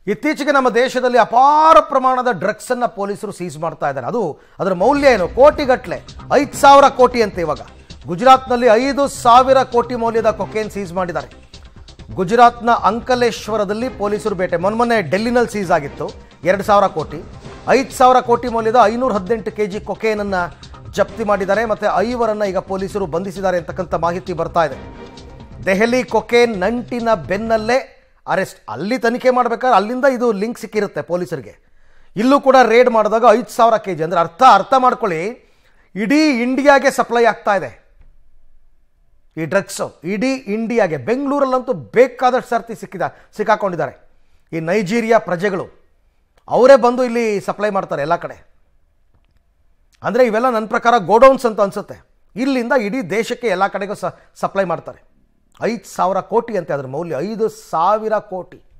ಇತ್ತೀಚೆಗೆ ನಮ್ಮ ದೇಶದಲ್ಲಿ ಅಪಾರ ಪ್ರಮಾಣದ ಡ್ರಗ್ಸ್ ಅನ್ನ ಪೊಲೀಸರು ಸೀಸ್ ಮಾಡ್ತಾ ಇದ್ದಾರೆ ಅದು ಅದರ ಮೌಲ್ಯ ಏನು ಕೋಟಿಗಟ್ಟಲೆ ಐದು ಸಾವಿರ ಕೋಟಿ ಅಂತ ಇವಾಗ ಗುಜರಾತ್ನಲ್ಲಿ ಐದು ಸಾವಿರ ಕೋಟಿ ಮೌಲ್ಯದ ಕೊಕೇನ್ ಸೀಸ್ ಮಾಡಿದ್ದಾರೆ ಗುಜರಾತ್ನ ಅಂಕಲೇಶ್ವರದಲ್ಲಿ ಪೊಲೀಸರು ಬೇಟೆ ಮೊನ್ನೆ ಡೆಲ್ಲಿನಲ್ಲಿ ಸೀಸ್ ಆಗಿತ್ತು ಎರಡು ಸಾವಿರ ಕೋಟಿ ಐದು ಸಾವಿರ ಕೋಟಿ ಮೌಲ್ಯದ ಐನೂರ ಹದಿನೆಂಟು ಕೆ ಜಿ ಕೊಕೇನನ್ನು ಜಪ್ತಿ ಮಾಡಿದ್ದಾರೆ ಮತ್ತು ಐವರನ್ನು ಈಗ ಪೊಲೀಸರು ಬಂಧಿಸಿದ್ದಾರೆ ಅಂತಕ್ಕಂಥ ಮಾಹಿತಿ ಬರ್ತಾ ಇದೆ ದೆಹಲಿ ಕೊಕೇನ್ ನಂಟಿನ ಬೆನ್ನಲ್ಲೇ ಅರೆಸ್ಟ್ ಅಲ್ಲಿ ತನಿಖೆ ಮಾಡಬೇಕಾದ್ರೆ ಅಲ್ಲಿಂದ ಇದು ಲಿಂಕ್ ಸಿಕ್ಕಿರುತ್ತೆ ಪೊಲೀಸರಿಗೆ ಇಲ್ಲೂ ಕೂಡ ರೇಡ್ ಮಾಡಿದಾಗ ಐದು ಸಾವಿರ ಕೆ ಜಿ ಅಂದರೆ ಅರ್ಥ ಅರ್ಥ ಮಾಡ್ಕೊಳ್ಳಿ ಇಡೀ ಇಂಡಿಯಾಗೆ ಸಪ್ಲೈ ಆಗ್ತಾ ಇದೆ ಈ ಡ್ರಗ್ಸು ಇಡೀ ಇಂಡಿಯಾಗೆ ಬೆಂಗಳೂರಲ್ಲಂತೂ ಬೇಕಾದಷ್ಟು ಸರ್ತಿ ಸಿಕ್ಕಿದ ಸಿಕ್ಕಾಕೊಂಡಿದ್ದಾರೆ ಈ ನೈಜೀರಿಯಾ ಪ್ರಜೆಗಳು ಅವರೇ ಬಂದು ಇಲ್ಲಿ ಸಪ್ಲೈ ಮಾಡ್ತಾರೆ ಎಲ್ಲ ಕಡೆ ಅಂದರೆ ಇವೆಲ್ಲ ನನ್ನ ಪ್ರಕಾರ ಗೋಡೌನ್ಸ್ ಅಂತ ಅನಿಸುತ್ತೆ ಇಲ್ಲಿಂದ ಇಡೀ ದೇಶಕ್ಕೆ ಎಲ್ಲ ಕಡೆಗೂ ಸ ಸಪ್ಲೈ ಮಾಡ್ತಾರೆ ಐದು ಸಾವಿರ ಕೋಟಿ ಅಂತೆ ಅದ್ರ ಮೌಲ್ಯ ಐದು ಸಾವಿರ ಕೋಟಿ